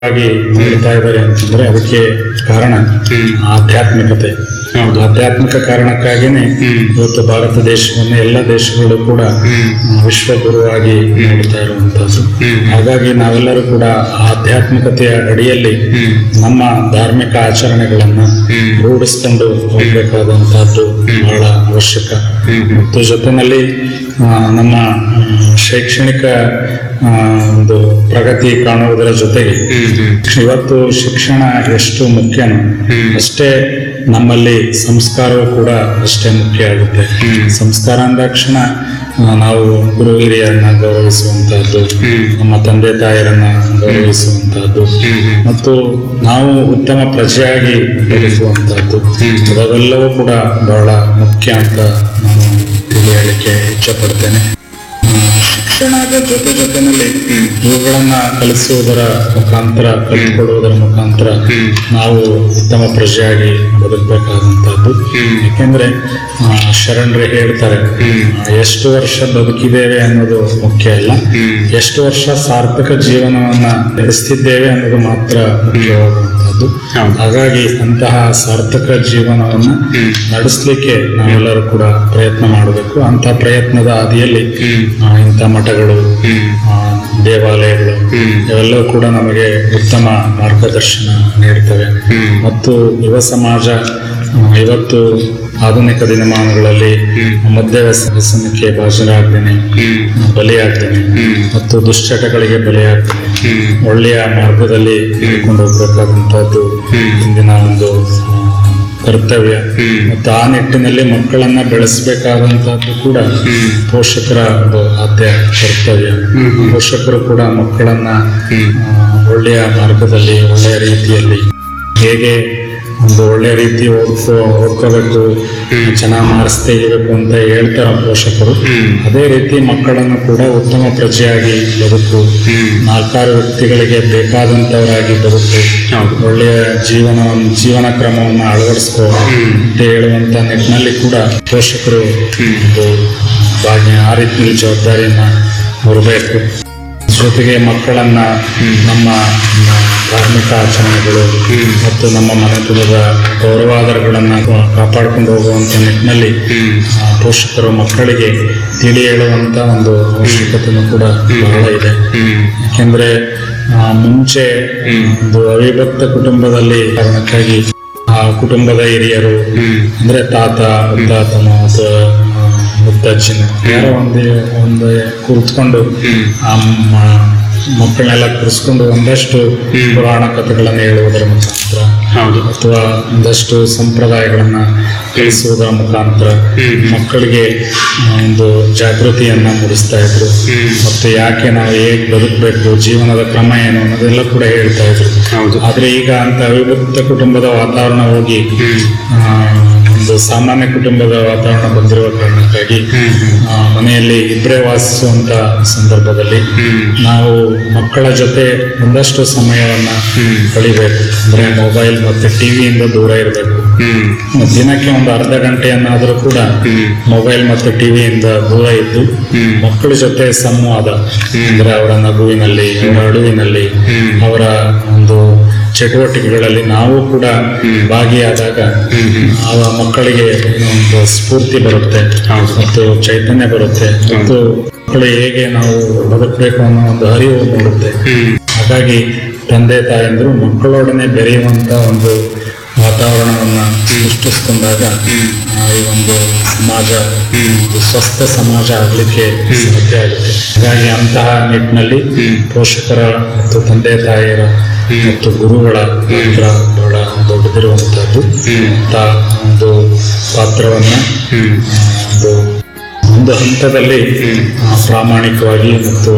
ಆಗಿ ನೋಡ್ತಾ ಇದ್ದಾರೆ ಅಂತಂದ್ರೆ ಅದಕ್ಕೆ ಕಾರಣ ಆಧ್ಯಾತ್ಮಿಕತೆ ಹೌದು. ಆಧ್ಯಾತ್ಮಿಕ ಕಾರಣಕ್ಕಾಗಿನೇ ಹ್ಮ್. ಇವತ್ತು ಭಾರತ ದೇಶವನ್ನು ಎಲ್ಲ ದೇಶಗಳು ಕೂಡ ಹ್ಮ್. ಆ, ವಿಶ್ವಗುರುವಾಗಿ ನೋಡ್ತಾ ಇರುವಂತದ್ದು ಹ್ಮ್. ಹಾಗಾಗಿ ನಾವೆಲ್ಲರೂ ಕೂಡ ಆಧ್ಯಾತ್ಮಿಕತೆಯ ಅಡಿಯಲ್ಲಿ ಹ್ಮ್. ನಮ್ಮ ಧಾರ್ಮಿಕ ಆಚರಣೆಗಳನ್ನ ಹ್ಮ್. ರೂಢಿಸಿಕೊಂಡು ಹೋಗ್ಬೇಕಾದಂತಹದ್ದು ಬಹಳ ಅವಶ್ಯಕ ಹ್ಮ್. ಮತ್ತು ಜೊತೆಯಲ್ಲಿ ಆ, ನಮ್ಮ ಆ, ಶೈಕ್ಷಣಿಕ ಆ, ಒಂದು ಪ್ರಗತಿ ಕಾಣುವುದರ ಜೊತೆಗೆ ಹ್ಮ್ ಹ್ಮ್ ಇವತ್ತು ಶಿಕ್ಷಣ ಎಷ್ಟು ಮುಖ್ಯನೋ ಹ್ಮ್. ಅಷ್ಟೇ ನಮ್ಮಲ್ಲಿ ಸಂಸ್ಕಾರವೂ ಕೂಡ ಅಷ್ಟೇ ಮುಖ್ಯ ಆಗುತ್ತೆ ಹ್ಮ್. ಸಂಸ್ಕಾರ ಅಂದಾಕ್ಷಣ ಆ, ನಾವು ಗುರು ಹಿರಿಯರನ್ನ ಗೌರವಿಸುವಂತಹದ್ದು ಹ್ಮ್. ನಮ್ಮ ತಂದೆ ತಾಯರನ್ನ ಗೌರವಿಸುವಂತಹದ್ದು ಹ್ಮ್ ಹ್ಮ್ ಮತ್ತು ನಾವು ಉತ್ತಮ ಪ್ರಜೆಯಾಗಿ ಬದುಕುವಂತಹದ್ದು ಹ್ಮ್. ಅದೆಲ್ಲವೂ ಕೂಡ ಬಹಳ ಮುಖ್ಯ ಅಂತ ನಾನು ತಿಳಿ ಹೇಳಲಿಕ್ಕೆ ಇಚ್ಛಪಡ್ತೇನೆ ಆ, ಶಿಕ್ಷಣದ ಜೊತೆ ಜೊತೆನಲ್ಲಿ ಇವುಗಳನ್ನ ಕಲಿಸುವುದರ ಮುಖಾಂತರ ಕಲಿತುಕೊಳ್ಳುವುದರ ಮುಖಾಂತರ ಹ್ಮ್. ನಾವು ಉತ್ತಮ ಪ್ರಜೆಯಾಗಿ ಬದುಕಬೇಕಾದಂತಹದ್ದು ಹ್ಮ್. ಯಾಕೆಂದ್ರೆ ಆ, ಶರಣರೇ ಹೇಳ್ತಾರೆ ಹ್ಮ್. ಆ, ಎಷ್ಟು ವರ್ಷ ಬದುಕಿದ್ದೇವೆ ಅನ್ನೋದು ಮುಖ್ಯ ಅಲ್ಲ ಹ್ಮ್. ಎಷ್ಟು ವರ್ಷ ಸಾರ್ಥಕ ಜೀವನವನ್ನ ನಡೆಸ್ತಿದ್ದೇವೆ ಅನ್ನೋದು ಮಾತ್ರ ಮುಖ್ಯವಾದಂತಹದ್ದು ಹೌದು. ಹಾಗಾಗಿ ಅಂತಹ ಸಾರ್ಥಕ ಜೀವನವನ್ನ ಹ್ಮ್. ನಡೆಸಲಿಕ್ಕೆ ನಾವೆಲ್ಲರೂ ಕೂಡ ಪ್ರಯತ್ನ ಮಾಡಬೇಕು ಅಂತಹ ಪ್ರಯತ್ನದ ಹಾದಿಯಲ್ಲಿ ಹ್ಮ್. ಆ, ಇಂಥ ಮಠಗಳು ಹ್ಮ್. ಆ, ದೇವಾಲಯಗಳು ಹ್ಮ್. ಇವೆಲ್ಲವೂ ಕೂಡ ನಮಗೆ ಉತ್ತಮ ಮಾರ್ಗದರ್ಶನ ನೀಡ್ತವೆ ಹ್ಮ್. ಮತ್ತು ಯುವ ಸಮಾಜ ಆ, ಇವತ್ತು ಆಧುನಿಕ ದಿನಮಾನಗಳಲ್ಲಿ ಹ್ಮ್. ಮದ್ಯ ವ್ಯಸ- ವ್ಯಸನಕ್ಕೆ ಭಾಜನರಾಗ್ದೇನೆ ಹ್ಮ್ ಬಲಿಯಾಗ್ದೇನೆ ಹ್ಮ್. ಮತ್ತು ದುಶ್ಚಟಗಳಿಗೆ ಬಲಿಯಾಗ್ದೇನೆ ಹ್ಮ್ ಒಳ್ಳೆಯ ಮಾರ್ಗದಲ್ಲಿ ಹಿಡ್ಕೊಂಡು ಹೋಗ್ಬೇಕಾದಂತಹದ್ದು ಹ್ಮ್. ಇಂದಿನ ಒಂದು ಆ, ಕರ್ತವ್ಯ ಹ್ಮ್. ಮತ್ತು ಆ ನಿಟ್ಟಿನಲ್ಲಿ ಮಕ್ಕಳನ್ನ ಬೆಳೆಸಬೇಕಾದಂತಹದ್ದು ಕೂಡ ಹ್ಮ್. ಪೋಷಕರ ಒಂದು ಆದ್ಯ ಕರ್ತವ್ಯ ಹ್ಮ್ ಹ್ಮ್. ಪೋಷಕರು ಕೂಡ ಮಕ್ಕಳನ್ನ ಹ್ಮ್. ಆ, ಒಳ್ಳೆಯ ಮಾರ್ಗದಲ್ಲಿ ಒಳ್ಳೆಯ ರೀತಿಯಲ್ಲಿ ಹೇಗೆ ಒಂದು ಒಳ್ಳೆಯ ರೀತಿ ಓದ್ಕೋ ಓದ್ಕೋಬೇಕು ಹ್ಮ್. ಚೆನ್ನಾಗಿ ಮಾರ್ಕ್ಸ್ ತೆಗಿಬೇಕು ಅಂತ ಹೇಳ್ತಾರ ಪೋಷಕರು ಹ್ಮ್. ಅದೇ ರೀತಿ ಮಕ್ಕಳನ್ನು ಕೂಡ ಉತ್ತಮ ಪ್ರಜೆಯಾಗಿ ಬದುಕು ಹ್ಮ್. ನಾಲ್ಕಾರು ವ್ಯಕ್ತಿಗಳಿಗೆ ಬೇಕಾದಂತವರಾಗಿ ಬದುಕು ಹೌದು. ಒಳ್ಳೆಯ ಜೀವನವನ್ನು ಜೀವನ ಕ್ರಮವನ್ನು ಅಳವಡಿಸ್ಕೋ ಹ್ಮ್. ಅಂತ ಹೇಳುವಂತ ನಿಟ್ಟಿನಲ್ಲಿ ಕೂಡ ಪೋಷಕರು ಹ್ಮ್. ಒಂದು ಭಾಗ್ಯ ಆ ರೀತಿ ಜವಾಬ್ದಾರಿಯನ್ನ ಹೊರಬೇಕು ಜೊತೆಗೆ ಮಕ್ಕಳನ್ನ ನಮ್ಮ ಮ, ಧಾರ್ಮಿಕ ಆಚರಣೆಗಳು ಹ್ಮ್. ಮತ್ತು ನಮ್ಮ ಮನೆತನದ ಗೌರವಾದರಗಳನ್ನ ಕಾಪಾಡ್ಕೊಂಡು ಹೋಗುವಂತ ನಿಟ್ಟಿನಲ್ಲಿ ಹ್ಮ್. ಆ, ಪೋಷಕರು ಮಕ್ಕಳಿಗೆ ತಿಳಿ ಹೇಳುವಂತ ಒಂದು ಅವಶ್ಯಕತೆನೂ ಕೂಡ ಬಹಳ ಇದೆ ಹ್ಮ್ ಯಾಕೆಂದ್ರೆ ಆ, ಮುಂಚೆ ಹ್ಮ್. ಒಂದು ಅವಿಭಕ್ತ ಕುಟುಂಬದಲ್ಲಿ ಕಾರಣಕ್ಕಾಗಿ ಆ ಕುಟುಂಬದ ಹಿರಿಯರು ಹ್ಮ್ ಅಂದ್ರೆ ತಾತ ಮುತ್ತಾತನ ಅಥವಾ ಆ, ಮುತ್ತಜ್ಜಿನ ಯಾರೋ ಒಂದು ಒಂದು ಕೂತ್ಕೊಂಡು ಹ್ಮ್. ಆ ಮ- ಮಕ್ಕಳನ್ನೆಲ್ಲ ಕೂರಿಸ್ಕೊಂಡು ಒಂದಷ್ಟು ಹ್ಮ್. ಪುರಾಣ ಕಥೆಗಳನ್ನು ಹೇಳುವುದರ ಮುಖಾಂತರ ಹೌದು ಅಥವಾ ಒಂದಷ್ಟು ಸಂಪ್ರದಾಯಗಳನ್ನ ತಿಳಿಸುವುದರ ಮುಖಾಂತರ ಹ್ಮ್. ಮಕ್ಕಳಿಗೆ ಆ, ಒಂದು ಜಾಗೃತಿಯನ್ನ ಮೂಡಿಸ್ತಾ ಇದ್ರು ಹ್ಮ್. ಮತ್ತು ಯಾಕೆ ನಾವು ಹೇಗೆ ಬದುಕಬೇಕು ಜೀವನದ ಕ್ರಮ ಏನು ಅನ್ನೋದೆಲ್ಲ ಕೂಡ ಹೇಳ್ತಾ ಇದ್ರು ಹೌದು ಆದ್ರೆ ಈಗ ಅಂತ ಅವಿಭಕ್ತ ಕುಟುಂಬದ ವಾತಾವರಣ ಹೋಗಿ ಹ್ಮ್ ಆ, ಒಂದು ಸಾಮಾನ್ಯ ಕುಟುಂಬದ ವಾತಾವರಣ ಬಂದಿರುವ ಕಾರಣಕ್ಕಾಗಿ ಹ್ಮ್ ಹ್ಮ್ ಆ, ಮನೆಯಲ್ಲಿ ಇಬ್ಬರೇ ವಾಸಿಸುವಂತ ಸಂದರ್ಭದಲ್ಲಿ ಹ್ಮ್ ನಾವು ಮಕ್ಕಳ ಜೊತೆ ಒಂದಷ್ಟು ಸಮಯವನ್ನ ಹ್ಮ್. ಕಳಿಬೇಕು ಅಂದ್ರೆ ಮೊಬೈಲ್ ಮತ್ತೆ ಟಿವಿಯಿಂದ ದೂರ ಇರಬೇಕು ಹ್ಮ್ ದಿನಕ್ಕೆ ಒಂದು ಅರ್ಧ ಗಂಟೆಯನ್ನಾದರೂ ಕೂಡ ಹ್ಮ್ ಮೊಬೈಲ್ ಮತ್ತು ಟಿವಿಯಿಂದ ದೂರ ಇದ್ದು ಹ್ಮ್. ಮಕ್ಕಳ ಜೊತೆ ಸಂವಾದ ಹ್ಮ್. ಅಂದ್ರೆ ಅವರ ನಗುವಿನಲ್ಲಿ ಅವರ ಅಳುವಿನಲ್ಲಿ ಹ್ಮ್. ಅವರ ಒಂದು ಚಟುವಟಿಕೆಗಳಲ್ಲಿ ನಾವು ಕೂಡ ಹ್ಮ್. ಭಾಗಿಯಾದಾಗ ಹ್ಮ್ ಹ್ಮ್ ಆ ಮಕ್ಕಳಿಗೆ ಏನೋ ಒಂದು ಸ್ಫೂರ್ತಿ ಬರುತ್ತೆ ಹೌದು. ಮತ್ತು ಚೈತನ್ಯ ಬರುತ್ತೆ ಮತ್ತು ಮಕ್ಕಳು ಹೇಗೆ ನಾವು ಬದುಕಬೇಕು ಅನ್ನೋ ಒಂದು ಅರಿವು ಮೂಡುತ್ತೆ ಹ್ಮ್ ಹಾಗಾಗಿ ತಂದೆ ತಾಯಂದ್ರು ಮಕ್ಕಳೊಡನೆ ಬೆರೆಯುವಂತ ಒಂದು ವಾತಾವರಣವನ್ನ ಸೃಷ್ಟಿಸ್ಕೊಂಡಾಗ ಆ, ಈ ಒಂದು ಸಮಾಜ ಒಂದು ಸ್ವಸ್ಥ ಸಮಾಜ ಆಗ್ಲಿಕ್ಕೆ ಸಾಧ್ಯ ಆಗುತ್ತೆ ಹಾಗಾಗಿ ಅಂತಹ ನಿಟ್ಟಿನಲ್ಲಿ ಹ್ಮ್. ಪೋಷಕರ ಮತ್ತು ತಂದೆ ತಾಯಿಯರ ಮತ್ತು ಗುರುಗಳ ಪಾತ್ರ ಬಹಳ ದೊಡ್ಡದಿರುವಂತಹದ್ದು ಹ್ಮ್. ಅಂತ ಒಂದು ಪಾತ್ರವನ್ನ ಹ್ಮ್ ಆ, ಒಂದು ಒಂದು ಹಂತದಲ್ಲಿ ಹ್ಮ್. ಆ, ಪ್ರಾಮಾಣಿಕವಾಗಿ ಮತ್ತು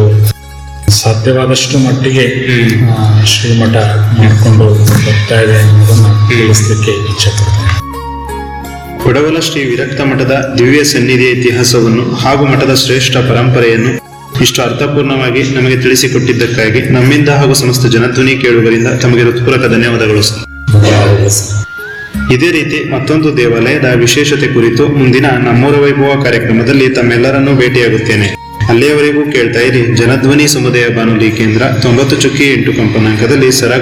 ಸಾಧ್ಯವಾದಷ್ಟು ಮಟ್ಟಿಗೆ ಹ್ಮ್. ಆ, ಶ್ರೀಮಠ ಮಾಡಿಕೊಂಡು ಬರ್ತಾ ಇದೆ ಅನ್ನೋದನ್ನ ತಿಳಿಸ್ಲಿಕ್ಕೆ ಇಚ್ಛೆ ಪಡ್ತೇನೆ ಕೊಡವಲ ಶ್ರೀ ವಿರಕ್ತ ಮಠದ ದಿವ್ಯ ಸನ್ನಿಧಿಯ ಇತಿಹಾಸವನ್ನು ಹಾಗೂ ಮಠದ ಶ್ರೇಷ್ಠ ಪರಂಪರೆಯನ್ನು ಇಷ್ಟು ಅರ್ಥಪೂರ್ಣವಾಗಿ ನಮಗೆ ತಿಳಿಸಿಕೊಟ್ಟಿದ್ದಕ್ಕಾಗಿ ನಮ್ಮಿಂದ ಹಾಗೂ ಸಮಸ್ತ ಜನಧ್ವನಿ ಕೇಳುಗರಿಂದ ತಮಗೆ ಹೃತ್ಪೂರ್ವಕ ಧನ್ಯವಾದಗಳು ಸರ್ ಧನ್ಯವಾದಗಳು ಸರ್. ಇದೇ ರೀತಿ ಮತ್ತೊಂದು ದೇವಾಲಯದ ವಿಶೇಷತೆ ಕುರಿತು ಮುಂದಿನ ನಮ್ಮೂರ ವೈಭವ ಕಾರ್ಯಕ್ರಮದಲ್ಲಿ ತಮ್ಮೆಲ್ಲರನ್ನೂ ಭೇಟಿಯಾಗುತ್ತೇನೆ ಅಲ್ಲಿಯವರೆಗೂ ಕೇಳ್ತಾ ಇರಿ ಜನಧ್ವನಿ ಸಮುದಾಯ ಬಾನುಲಿ ಕೇಂದ್ರ ತೊಂಬತ್ತು ಚುಕ್ಕಿ ಎಂಟು ಕಂಪನಾಂಕದಲ್ಲಿ ಸರ